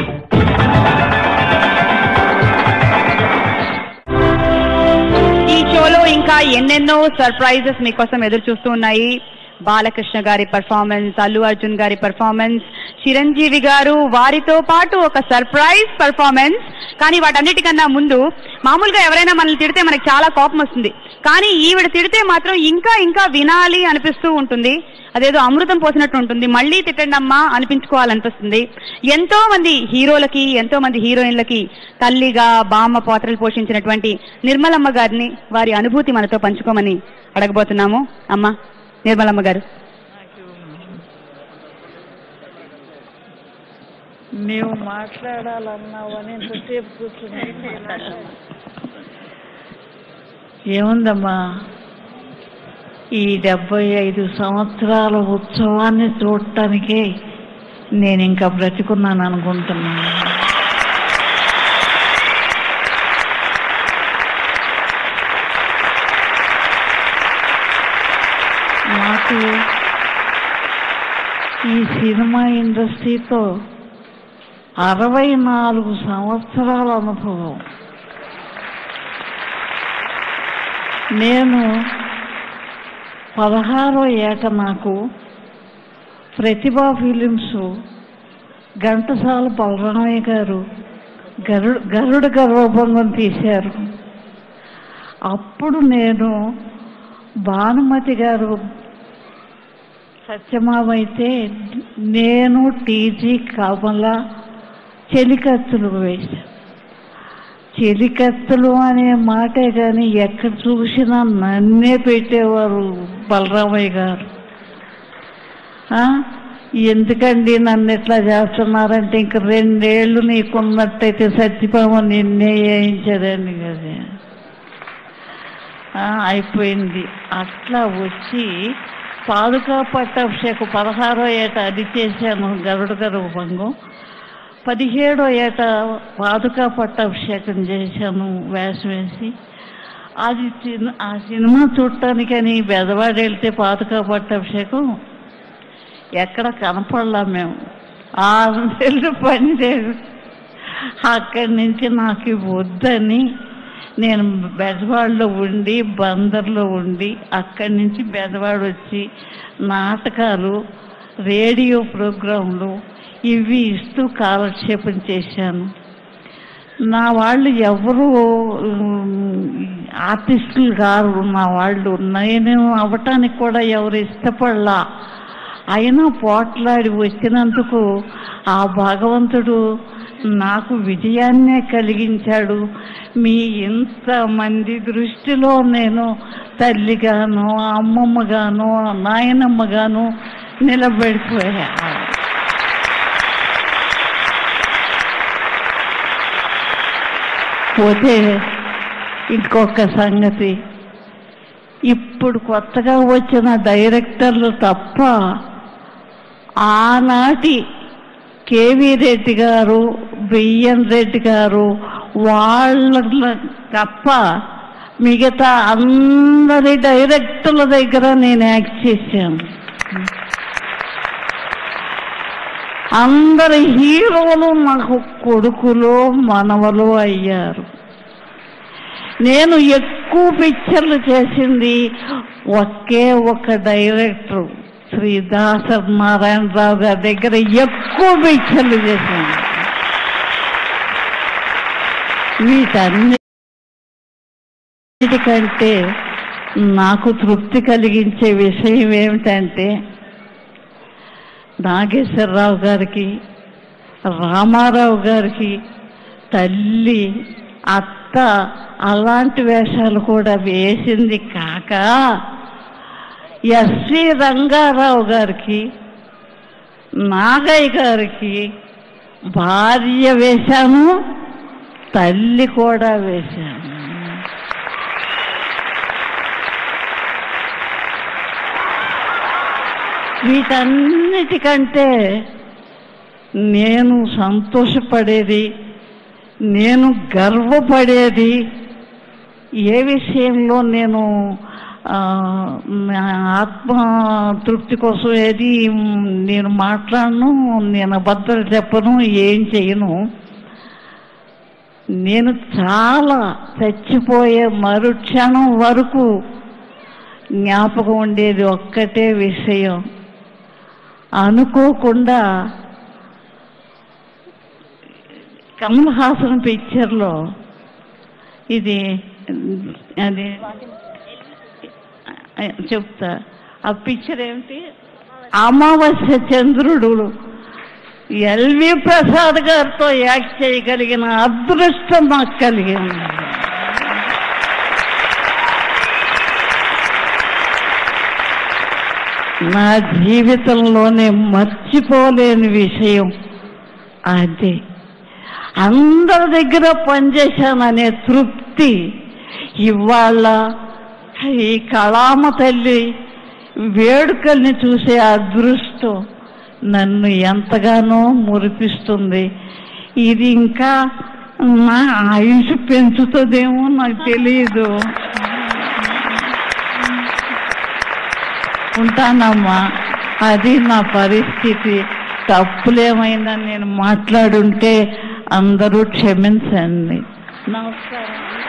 ఈ షోలో ఇంకా ఎన్నెన్నో సర్ప్రైజెస్ మీకోసం ఎదురు చూస్తూ ఉన్నాయి బాలకృష్ణ గారి పర్ఫార్మెన్స్ అల్లు అర్జున్ గారి పర్ఫార్మెన్స్ చిరంజీవి గారు వారితో పాటు ఒక సర్ప్రైజ్ పర్ఫార్మెన్స్ కానీ వాటన్నిటికన్నా ముందు మామూలుగా ఎవరైనా మనల్ని తిడితే మనకి చాలా కోపం వస్తుంది కానీ ఈవిడ తిడితే మాత్రం ఇంకా ఇంకా వినాలి అనిపిస్తూ ఉంటుంది అదేదో అమృతం పోసినట్టు ఉంటుంది మళ్ళీ తిట్టండి అమ్మా అనిపించుకోవాలనిపిస్తుంది ఎంతో మంది హీరోలకి ఎంతో మంది హీరోయిన్లకి తల్లిగా బామ్మ పాత్రలు పోషించినటువంటి నిర్మలమ్మ గారిని వారి అనుభూతి మనతో పంచుకోమని అడగబోతున్నాము అమ్మ నిర్మలమ్మ గారు నీవు మాట్లాడాలన్నావని ఎంతసేపు కూర్చుని ఏముందమ్మా ఈ డెబ్బై ఐదు సంవత్సరాల ఉత్సవాన్ని చూడటానికే నేను ఇంకా బ్రతికున్నాను అనుకుంటున్నాను నాకు ఈ సినిమా ఇండస్ట్రీతో అరవై నాలుగు సంవత్సరాల అనుభవం నేను పదహారో ఏట నాకు ప్రతిభా ఫిలిమ్స్ ఘంటసాల బలరామయ్య గారు గరుడు గరుడ గర్వభంగం తీశారు అప్పుడు నేను భానుమతి గారు సత్యమామైతే నేను టీజీ కమల చెలికత్తులు వేశాను చెలికత్తులు అనే మాటే కానీ ఎక్కడ చూసినా నన్నే పెట్టేవారు బలరామయ్య గారు ఆ? ఎందుకండి నన్ను ఇట్లా చేస్తున్నారంటే ఇంక రెండేళ్ళు నీకున్నట్టయితే సత్యభామ నిన్నే వేయించదండి కదా ఆ, అయిపోయింది అట్లా వచ్చి పాదుకా పట్టాభిషేకం పదహారో ఏట అది చేశాను గరుడు గరువు భంగం పదిహేడో ఏట పాదుకా పట్టాభిషేకం చేశాను వేషం వేసి అది సిన్- ఆ సినిమా చూడటానికని బెదవాడ వెళ్తే పాదుకా పట్టాభిషేకం ఎక్కడ కనపడలా మేము ఆరు నెలలు పని లేదు అక్కడి నుంచి నాకు ఇవి వద్దని నేను బెజవాడలో ఉండి బందర్లో ఉండి అక్కడి నుంచి బెజవాడ వచ్చి నాటకాలు రేడియో ప్రోగ్రాంలు ఇవి ఇస్తూ కాలక్షేపం చేశాను నా వాళ్ళు ఎవరు ఆర్టిస్టులు గారు నా వాళ్ళు నేను అవ్వటానికి కూడా ఎవరు ఇష్టపడలా అయినా పోట్లాడి వచ్చినందుకు ఆ భగవంతుడు నాకు విజయాన్నే కలిగించాడు మీ ఇంతమంది దృష్టిలో నేను తల్లిగాను అమ్మమ్మగాను నాయనమ్మగాను నిలబడిపోయా పోతే ఇంకొక సంగతి ఇప్పుడు కొత్తగా వచ్చిన డైరెక్టర్లు తప్ప ఆనాటి కేవీ రెడ్డి గారు బిఎన్ రెడ్డి గారు వాళ్ళ తప్ప మిగతా అందరి డైరెక్టర్ల దగ్గర నేను యాక్ట్ చేశాను అందరి హీరోలు నాకు కొడుకులు మనవలు అయ్యారు నేను ఎక్కువ పిక్చర్లు చేసింది ఒకే ఒక డైరెక్టర్ శ్రీ దాసర్ నారాయణరావు గారి దగ్గర ఎక్కువ పిక్చర్లు చేశాను వీటన్నిటికంటే నాకు తృప్తి కలిగించే విషయం ఏమిటంటే నాగేశ్వరరావు గారికి రామారావు గారికి తల్లి అత్త అలాంటి వేషాలు కూడా వేసింది కాక ఎస్వి రంగారావు గారికి నాగయ్య గారికి భార్య వేశాను తల్లి కూడా వేశాను వీటన్నిటికంటే నేను సంతోషపడేది నేను గర్వపడేది ఏ విషయంలో నేను ఆ, నా ఆత్మ తృప్తి కోసం ఏది నేను మాట్లాడను నేను అబద్ధాలు చెప్పను ఏం చేయను నేను చాలా చచ్చిపోయే మరుక్షణం వరకు జ్ఞాపకం ఉండేది ఒక్కటే విషయం అనుకోకుండా కమల్ హాసన్ పిక్చర్లో ఇది అది చెప్తా ఆ పిక్చర్ ఏమిటి అమావాస్య చంద్రుడు ఎల్వి ప్రసాద్ గారితో యాక్ట్ చేయగలిగిన అదృష్టం నాకు కలిగింది నా జీవితంలోనే మర్చిపోలేని విషయం అదే అందరి దగ్గర పనిచేశాననే తృప్తి ఇవాళ ఈ కళామ తల్లి వేడుకల్ని చూసే అదృష్టం నన్ను ఎంతగానో మురిపిస్తుంది ఇది ఇంకా నా ఆయుష్ పెంచుతుందేమో నాకు తెలియదు ఉంటానమ్మా అది నా పరిస్థితి తప్పులేమైందని నేను మాట్లాడుంటే అందరూ క్షమించండి నమస్కారం